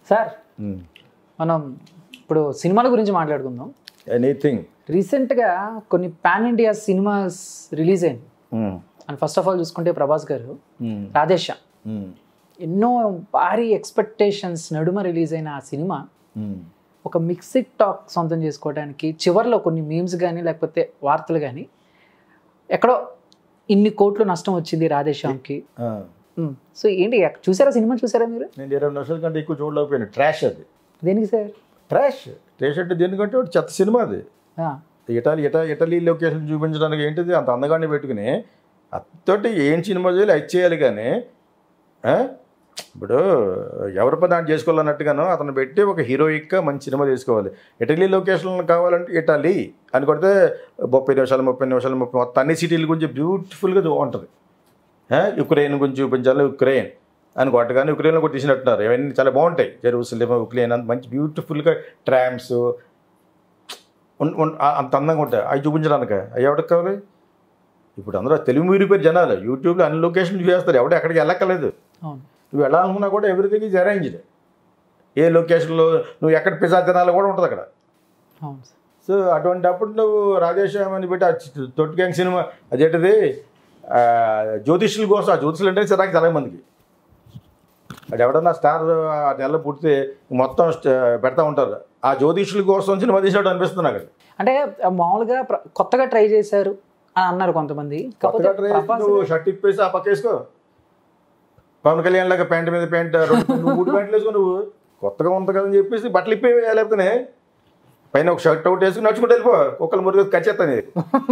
Sir మనం ఇప్పుడు సినిమాల గురించి మాట్లాడుకుందాం ఎనీథింగ్ రీసెంట్గా కొన్ని పాన్ ఇండియా సినిమాస్ రిలీజ్ అయింది అండ్ ఫస్ట్ ఆఫ్ ఆల్ చూసుకుంటే ప్రభాస్ గారు రాధేశ ఎన్నో భారీ ఎక్స్పెక్టేషన్స్ నడుమ రిలీజ్ అయిన ఆ సినిమా ఒక మిక్సిడ్ టాక్ సొంతం చేసుకోవడానికి చివర్లో కొన్ని మీమ్స్ కానీ లేకపోతే వార్తలు కానీ ఎక్కడో ఇన్ని కోట్లు నష్టం వచ్చింది రాధేశ్యామ్కి సో ఏంటి చూసారా సినిమా చూసారా మీరు నేను ఇరవై నిమిషాల కంటే ఎక్కువ చూడలేకపోయాను ట్రాష్ అది దేనికి సార్ ట్రాష్ ట్రాష్ అంటే దేనికంటే ఒకటి చెత్త సినిమా అది ఆ, ఇటాలీ ఇటా ఇటలీ లొకేషన్ చూపించడానికి ఏంటిది అంత అందగాన్ని పెట్టుకుని అతోటి ఏం సినిమా చేయాలి అది చేయాలి కానీ ఆ? ఇప్పుడు ఎవరి పని దాన్ని చేసుకోవాలన్నట్టుగాను అతను పెట్టి ఒక హీరోయిక్గా మంచి సినిమా తీసుకోవాలి ఇటలీ లొకేషన్ కావాలంటే ఇటలీ అని కొడితే ముప్పై నిమిషాలు ముప్పై నిమిషాలు ముప్పై మొత్తం అన్ని సిటీల గురించి బ్యూటిఫుల్గా ఉంటుంది ఆ? యుక్రెయిన్ గురించి చూపించాలి యుక్రెయిన్ అని కొట్టగానే యుక్రెయిన్లో కూడా తీసినట్టున్నారు ఇవన్నీ చాలా బాగుంటాయి జెరూసలేం యుక్రెయిన్ అంత మంచి బ్యూటిఫుల్గా ట్రామ్స్ ఉన్- ఉన్- ఆ- అంత అందంగా ఉంటాయి అవి చూపించడానికి అవి ఎవరికి కావాలి ఇప్పుడు అందరూ తెలుగు మీరిపోయి జనాలు యూట్యూబ్లో అన్ని లొకేషన్లు చేస్తారు ఎవడు ఎక్కడికి వెళ్ళక్కర్లేదు అవును నువ్వు వెళ్ళాలనుకున్నా కూడా ఎవ్రీథింగ్ ఈజ్ అరేంజ్డ్ ఏ లొకేషన్లో నువ్వు ఎక్కడ పిజ్జా తినాలో కూడా ఉంటుంది అక్కడ అవును సార్ సో అటువంటి అప్పుడు నువ్వు రాధేశ్యామ్ అని పెట్టి ఆ చి- తొట్టి గ్యాంగ్ సినిమా అదేంటిది ఆ, జ్యోతిష్యుల కోసం ఆ జ్యోతిష్యులు అంటే చిరాకు చాలా మందికి అది ఎవడన్నా స్టార్ ఆ నెల పుడితే మొత్తం స్ట- పెడతా ఉంటారు ఆ జ్యోతిష్యుల కోసం సినిమా తీసినట్టు అనిపిస్తుంది నాకు అది. అంటే ఆ, మామూలుగా ప్ర- కొత్తగా ట్రై చేశారు అని అన్నారు కొంతమంది కాకపోతే కొత్తగా ట్రై చేసి ప్రభాస్ నువ్వు షర్ట్ ఇప్పేసి ఆ పక్క వేసుకో పవన్ కళ్యాణ్ లాగా ప్యాంట్ మీద ప్యాంట్ రెండు నువ్వు మూడు ప్యాంట్లు వేసుకో నువ్వు కొత్తగా ఉంది కదని చెప్పేసి బట్టలు ఇప్పే లేకపోతే పైన ఒక షర్ట్ అవుట్ వేసుకుని నడుచుకుంటూ వెళ్ళిపో కుక్కలు మురుగు కచ్చేస్తాను ఇది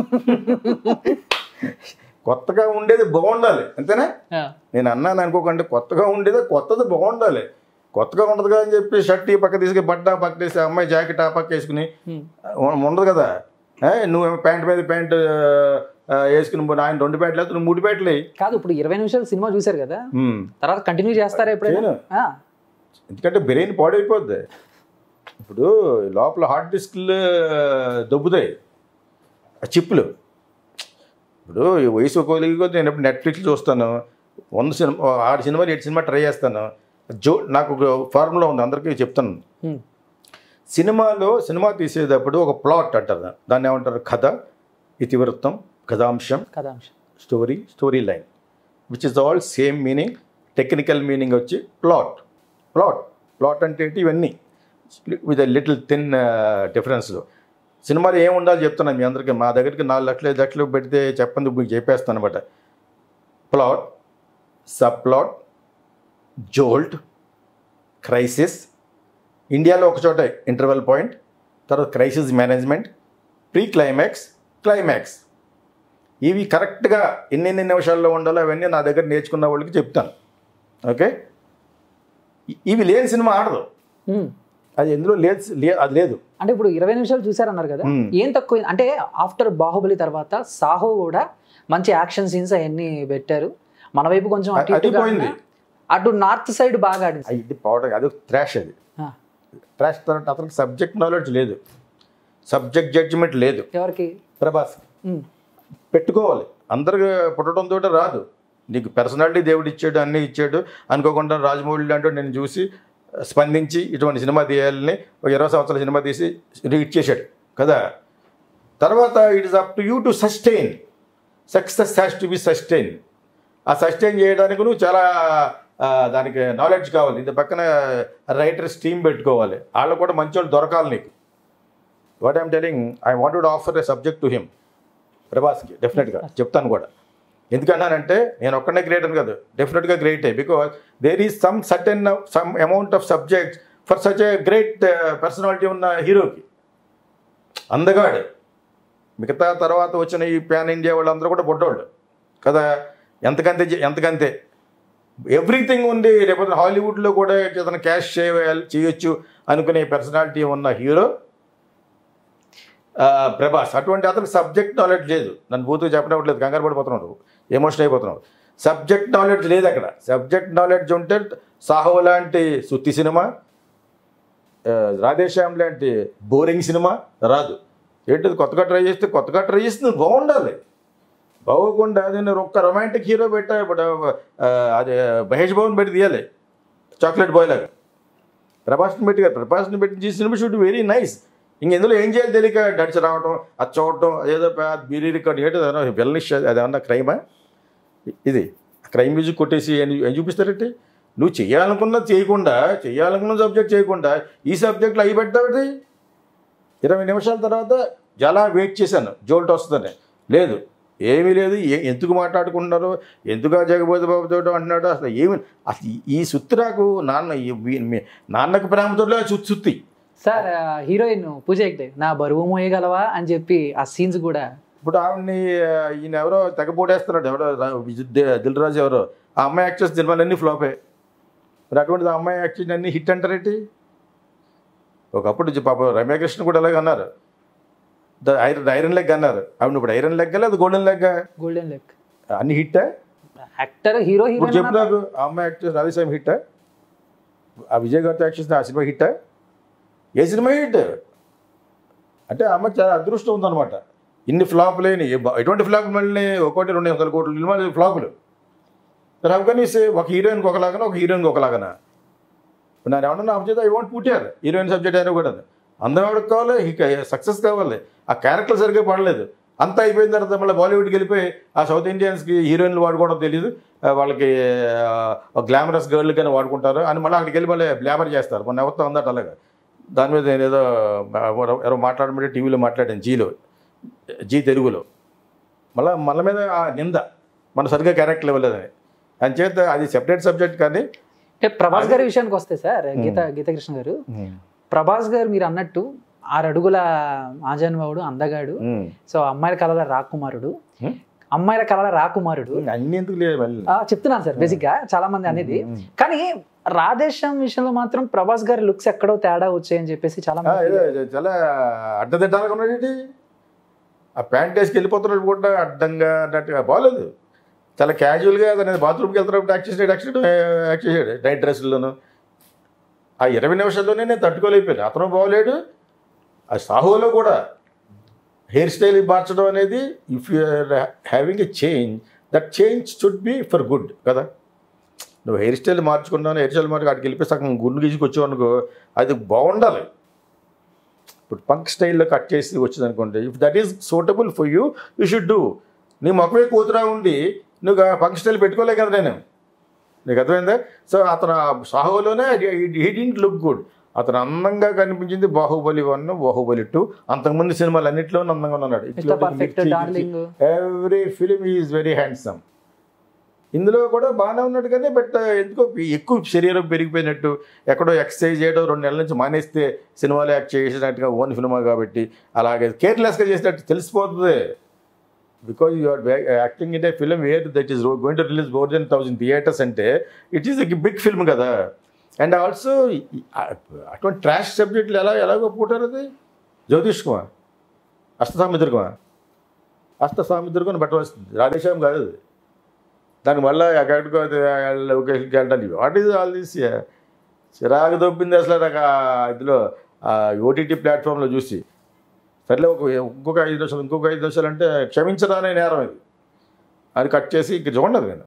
కొత్తగా ఉండేది బాగుండాలి అంతేనా ఆ, నేను అన్నాను అనుకోకండి కొత్తగా ఉండేది కొత్తది బాగుండాలి కొత్తగా ఉండదు కదా అని చెప్పి షర్ట్ ఈ పక్క తీసుకుని బట్ట ఆ పక్క తీసి అమ్మాయి జాకెట్ ఆ పక్క వేసుకుని ఉమ్, ఉ- ఉండదు కదా ఏ, నువ్వు ప్యాంట్ మీద ప్యాంట్ ఆ, వేసుకుని పో- ఆయన రెండు ప్యాంట్లు వేస్తే నువ్వు మూడు ప్యాంట్లు వేయి. కాదు ఇప్పుడు ఇరవై నిమిషాలు సినిమా చూశారు కదా ఉమ్. తర్వాత కంటిన్యూ చేస్తారా ఎప్పుడైనా చేయను. ఆ, ఎందుకంటే బ్రెయిన్ పాడైపోద్ది ఇప్పుడు లోపల హార్డ్ డిస్క్లు దొబ్బుతాయి ఆ చిప్పులు ఇప్పుడు ఈ వయసు కొలిగి నేను ఎప్పుడు నెట్ఫ్లిక్స్ చూస్తాను వంద సినిమా ఆరు సినిమాలు ఏడు సినిమా ట్రై చేస్తాను జో నాకు ఒక ఫార్ములా ఉంది అందరికీ చెప్తాను ఉమ్, సినిమాలో సినిమా తీసేటప్పుడు ఒక ప్లాట్ అంటారు దా- దాన్ని ఏమంటారు కథ ఇతివృత్తం కథాంశం కథాంశం story story line which is all same meaning technical meaning వచ్చి ప్లాట్ ప్లాట్ ప్లాట్ అంటే ఏంటి ఇవన్నీ విత్ లిటిల్ థిన్ డిఫరెన్స్లో సినిమాలో ఏం ఉండాలో చెప్తున్నాను మీ అందరికీ మా దగ్గరికి నాలుగు లక్షలు ఐదు లక్షలు పెడితే చెప్పండి మీకు చెప్పేస్తాను అనమాట plot subplot jolt crisis ఇండియాలో ఒక చోట ఇంటర్వెల్ పాయింట్ తర్వాత crisis management pre climax climax ఇవి కరెక్ట్గా ఎన్నెన్ని నిమిషాల్లో ఉండాలో అవన్నీ నా దగ్గర నేర్చుకున్న వాళ్ళకి చెప్తాను ఓకే ఇ- ఇవి లేని సినిమా ఆడదు ఉమ్. అది ఎందులో లేదు లే- అది లేదు అంటే ఇప్పుడు ఇరవై నిమిషాలు చూసారన్నారు కదా ఉమ్. ఏం తక్కువ అంటే ఆఫ్టర్ బాహుబలి తర్వాత సాహో కూడా మంచి యాక్షన్ సీన్స్ అవన్నీ పెట్టారు మన వైపు కొంచెం అటు అది ఇటుగా పోయింది. ఉన్నా, అటు నార్త్ సైడ్ బాగా ఆడింది అది ఇది పౌడర్ అది థ్రాష్ అది ఆ, థ్రాష్ తర్వాత అతనికి సబ్జెక్ట్ నాలెడ్జ్ లేదు సబ్జెక్ట్ జడ్జిమెంట్ లేదు ఎవరికి ప్రభాస్ ఉమ్, పెట్టుకోవాలి అందరికి పుట్టడంతో రాదు నీకు పర్సనాలిటీ దేవుడు ఇచ్చాడు అన్నీ ఇచ్చాడు అనుకోకుండా రాజమౌళి లాంటి నేను చూసి స్పందించి ఇటువంటి సినిమా తీయాలని ఒక ఇరవై సంవత్సరాల సినిమా తీసి ఇచ్చేసాడు కదా తర్వాత it is up to you to sustain success has to be sustain ఆ సస్టైన్ చేయడానికి నువ్వు చాలా ఆ, దానికి నాలెడ్జ్ కావాలి ఇది పక్కన రైటర్స్ టీమ్ పెట్టుకోవాలి వాళ్ళు కూడా మంచి వాళ్ళు దొరకాలి నీకు what I'm telling I want to offer a subject to him ప్రభాస్కి డెఫినెట్గా చెప్తాను కూడా ఎందుకన్నానంటే నేను ఒక్కనే గ్రేట్ అని కాదు డెఫినెట్గా గ్రేటే because there is some certain some amount of subjects for such a great personality ఉన్న హీరోకి అందగాడు మిగతా తర్వాత వచ్చిన ఈ ప్యాన్ ఇండియా వాళ్ళందరూ కూడా బొడ్డోళ్ళు కదా ఎంతకంతే చే- ఎంతకంతే ఎవ్రీథింగ్ ఉంది రేపు హాలీవుడ్లో కూడా ఏదైనా క్యాష్ చేయాలి చేయొచ్చు అనుకునే పర్సనాలిటీ ఉన్న హీరో ఆ, ప్రభాస్ అటువంటి అతనికి సబ్జెక్ట్ నాలెడ్జ్ లేదు నన్ను బూతుగా చెప్పడం కంగారు పడిపోతున్నాడు ఎమోషన్ అయిపోతున్నావు సబ్జెక్ట్ నాలెడ్జ్ లేదు అక్కడ సబ్జెక్ట్ నాలెడ్జ్ ఉంటే సాహో లాంటి సుత్తి సినిమా ఆ, రాధేశ్యామ్ లాంటి బోరింగ్ సినిమా రాదు ఏంటిది కొత్తగా ట్రై చేస్తే కొత్తగా ట్రై చేస్తే నువ్వు బాగుండాలి బాగోకుండా నేను ఒక్క రొమాంటిక్ హీరో పెట్టా ఇప్పుడు ఆ, అది మహేష్ బాబుని పెట్టి తీయాలి చాక్లెట్ బాయ్ లాగా ప్రభాస్ని పెట్టి కాదు, ప్రభాస్ని పెట్టి చేసిన సినిమా షూట్ వెరీ నైస్ ఇంక ఇందులో ఏం చేయాలి తెలియక నడిచి రావడం అది చూడటం ఏదో బీరీ రికార్డ్ ఏంటో వెల్నిష్ అది ఏమన్నా క్రైమా ఇది క్రైమ్ మ్యూజిక్ కొట్టేసి ఏం ఏం చూపిస్తారంటే నువ్వు చేయాలనుకున్నది చేయకుండా చేయాలనుకున్న సబ్జెక్ట్ చేయకుండా ఈ సబ్జెక్ట్లో అవి పెడతావు ఇరవై నిమిషాల తర్వాత చాలా వెయిట్ చేశాను జోల్ట్ వస్తుందని లేదు ఏమీ లేదు ఏ ఎందుకు మాట్లాడుకుంటున్నారు ఎందుకు ఆ జగబోధ బాబుతో అంటున్నాడు అసలు ఏమి అసలు ఈ- ఈ సుత్తిరాకు నాన్న ఈ- వీ- మీ నాన్నకు ప్రేమతో సుత్తి సుత్తి సార్ హీరోయిన్ పూజ హెగ్డే నా బరువు మోయగలవా అని చెప్పి ఆ సీన్స్ కూడా ఇప్పుడు ఆవిడ్ని ఆ, ఈయన ఎవరో తెగపోటేస్తున్నాడు ఎవరో రా- విజయ్ ది- దిల్ రాజు ఎవరో ఆ అమ్మాయి యాక్ట్ చేసిన సినిమాలన్నీ ఫ్లాపే మరి అటువంటిది ఆ అమ్మాయి యాక్ట్ చేసిన అన్ని హిట్ అంటారేంటి ఒకప్పుడు జ- పాప రమ్యకృష్ణ కూడా అలాగే అన్నారు ద ఐరన్ ఐరన్ లెగ్ అన్నారు ఆవిడ ఇప్పుడు ఐరన్ లెగ్ లేదు గోల్డెన్ లెగ్ గోల్డెన్ లెక్ అన్ని హిట్టా యాక్టర్ హీరో ఇప్పుడు చెప్పు హీరోయిన్ నాకు ఆ అమ్మాయి యాక్ట్ చేసిన రాధేశ్యామ్ హిట్టా ఆ విజయ్ గారితో యాక్ట్ చేసిన ఆ సినిమా హిట్టా ఏ సినిమా హిట్ అంటే ఆ అమ్మాయికి చాలా అదృష్టం ఉందన్నమాట ఇన్ని ఫ్లాపులు అయినాయి ఏ- ఎటువంటి ఫ్లాప్ మళ్ళీ ఒకటి రెండు వందల కోట్లు సినిమాలు ఫ్లాపులు మరి అవగానేసి ఒక హీరోయిన్కి ఒకలాగన ఒక హీరోయిన్కి ఒకలాగన ఇప్పుడు నేను ఏమన్నా నా చేత ఐ వాంట్ పుట్టారు హీరోయిన్ సబ్జెక్ట్ అయినా కూడా అందం ఎవరికి కావాలి సక్సెస్ కావాలి ఆ క్యారెక్టర్ సరిగ్గా పడలేదు అంతా అయిపోయిన తర్వాత మళ్ళీ బాలీవుడ్కి వెళ్ళిపోయి ఆ సౌత్ ఇండియన్స్కి హీరోయిన్లు వాడుకోవడం తెలియదు ఆ, వాళ్ళకి గ్లామరస్ గర్ల్ కానీ వాడుకుంటారు అని మళ్ళీ అక్కడికి వెళ్ళి మళ్ళీ గ్లామర్ చేస్తారు మొన్న ఎవరితో ఉందట అలాగా దాని మీద నేను ఏదో ఎవరో- ఎవరో మాట్లాడమంటే టీవీలో మాట్లాడాను జీలో జీ తెలుగులో మళ్ళీ మన మీద ఆ నింద మన సరిగ్గా క్యారెక్టర్ ఇవ్వలేదని అంచేత అది సెపరేట్ సబ్జెక్ట్ కానీ అంటే ప్రభాస్ గారి విషయానికి వస్తే సార్ గీత గీతకృష్ణ గారు ప్రభాస్ గారు మీరు అన్నట్టు ఆరు అడుగుల ఆజానుభావుడు అందగాడు ఉమ్. సో అమ్మాయిల కళల రాకుమారుడు హ్మ్? అమ్మాయిల కళల రాకుమారుడు అన్ని ఎందుకు లేదు మళ్ళీ ఆ, చెప్తున్నాను సార్ బేసిక్ గా చాలా మంది అనేది కానీ రాధేశం విషయంలో మాత్రం ప్రభాస్ గారి లుక్స్ ఎక్కడో తేడా వచ్చాయని చెప్పేసి చాలా ఆ, మంది ఏదో ఏదో చాలా అడ్డదిడ్డాలుగా ఉన్నాడు ఆ ప్యాంట్ వేసుకు వెళ్ళిపోతున్నాడు కూడా అడ్డంగా అన్నట్టుగా బాగలేదు చాలా క్యాజువల్గా అతను బాత్రూమ్కి వెళ్తున్నప్పుడు యాక్ట్ చేసాడు యాక్ట్ చేయడం యాక్ట్ చేసాడు నైట్ డ్రెస్సుల్లోనూ ఆ ఇరవై నిమిషాల్లోనే నేను తట్టుకోలేకపోయాను అతను బాగోలేడు ఆ సాహోలో కూడా హెయిర్ స్టైల్ మార్చడం అనేది if you're having a change that change should be for good కదా నువ్వు హెయిర్ స్టైల్ మార్చుకున్నావు హెయిర్ స్టైల్ మార్చుకు అక్కడికి వెళ్ళిపోయి సగం గుండు గీసుకొచ్చావు అనుకో అది బాగుండాలి ఇప్పుడు పంక్ స్టైల్లో కట్ చేసి వచ్చింది అనుకోండి if that is suitable for you you should do నీ మొక్కవే కూతురా ఉండి నువ్వు ఆ పంక్ స్టైల్ పెట్టుకోలే కదా నేను నీకు అర్థమైందా సో అతను ఆ సాహోలోనే హీ డింట్ లుక్ గుడ్ అతను అందంగా కనిపించింది బాహుబలి వన్ బాహుబలి టూ అంతకుముందు సినిమాలు అన్నింటిలోనూ అందంగా ఉన్నాడు Mr. Perfect, Darling. Every film is very handsome ఇందులో కూడా బాగానే ఉన్నాడు కానీ బట్ ఎందుకో ఎక్కువ శరీరం పెరిగిపోయినట్టు ఎక్కడో ఎక్సర్సైజ్ చేయడం రెండు నెలల నుంచి మానేస్తే సినిమాలో యాక్ట్ చేసినట్టుగా ఓన్ సినిమా కాబట్టి అలాగే కేర్లెస్గా చేసినట్టు తెలిసిపోతుంది because you are acting in a film where that is going to release more than thousand theatres అంటే it is a big film కదా అండ్ ఆల్సో అటువంటి ట్రాష్ సబ్జెక్టులు ఎలా ఎలాగో పుట్టారు అది జ్యోతిష్ కుమార్ అష్టసామిద్రకుమా అష్టసామిద్రకుని పెట్టవలసింది రాధేశ్యామ్ కాదు అది దానికి మళ్ళీ ఎక్కడికో లొకేషన్కి వెళ్ళడానికి వాట్ ఈజ్ ఆల్ దిస్ చిరాకు దొబ్బింది అసలు నాకు ఆ ఇదిలో ఓటీటీ ప్లాట్ఫామ్లో చూసి సర్లే ఒక ఇంకొక ఐదు నిమిషాలు ఇంకొక ఐదు నిమిషాలు అంటే క్షమించరానే నేరం ఇది అది కట్ చేసి ఇంక చూడలేదు నేను